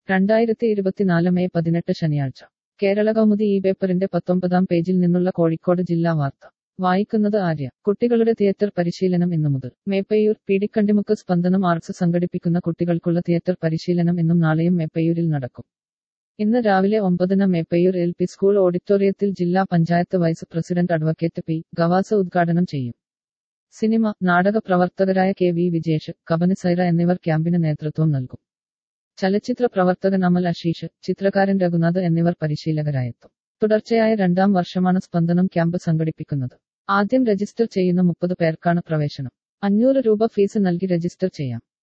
രണ്ടായിരത്തി ഇരുപത്തിനാല് മെയ് പതിനെട്ട് ശനിയാഴ്ച കേരള കൗമുദി ഈ പേപ്പറിന്റെ പത്തൊമ്പതാം പേജിൽ നിന്നുള്ള കോഴിക്കോട് ജില്ലാ വാർത്ത വായിക്കുന്നത് ആര്യ കുട്ടികളുടെ തിയേറ്റർ പരിശീലനം ഇന്നു മുതൽ മേപ്പയ്യൂർ പീഡിക്കണ്ടിമുക്ക് സ്പന്ദനം ആർട്സ് സംഘടിപ്പിക്കുന്ന കുട്ടികൾക്കുള്ള തിയേറ്റർ പരിശീലനം ഇന്നും നാളെയും മേപ്പയ്യൂരിൽ നടക്കും ഇന്ന് രാവിലെ ഒമ്പതിന് മേപ്പയ്യൂർ എൽ പി സ്കൂൾ ഓഡിറ്റോറിയത്തിൽ ജില്ലാ പഞ്ചായത്ത് vice president advocate P Gavas ഉദ്ഘാടനം ചെയ്യും സിനിമ നാടക പ്രവർത്തകരായ കെ വി വിജേഷ് കബനി സൈറ എന്നിവർ ക്യാമ്പിന് നേതൃത്വം നൽകും ചലച്ചിത്ര പ്രവർത്തകൻ അമൽ അഷീഷ് ചിത്രകാരൻ രഘുനാഥ് എന്നിവർ പരിശീലകരായെത്തും തുടർച്ചയായ രണ്ടാം വർഷമാണ് സ്പന്ദനം ക്യാമ്പ് സംഘടിപ്പിക്കുന്നത് ആദ്യം രജിസ്റ്റർ ചെയ്യുന്ന മുപ്പത് പേർക്കാണ് പ്രവേശനം അഞ്ഞൂറ് രൂപ ഫീസ് നൽകി രജിസ്റ്റർ ചെയ്യാം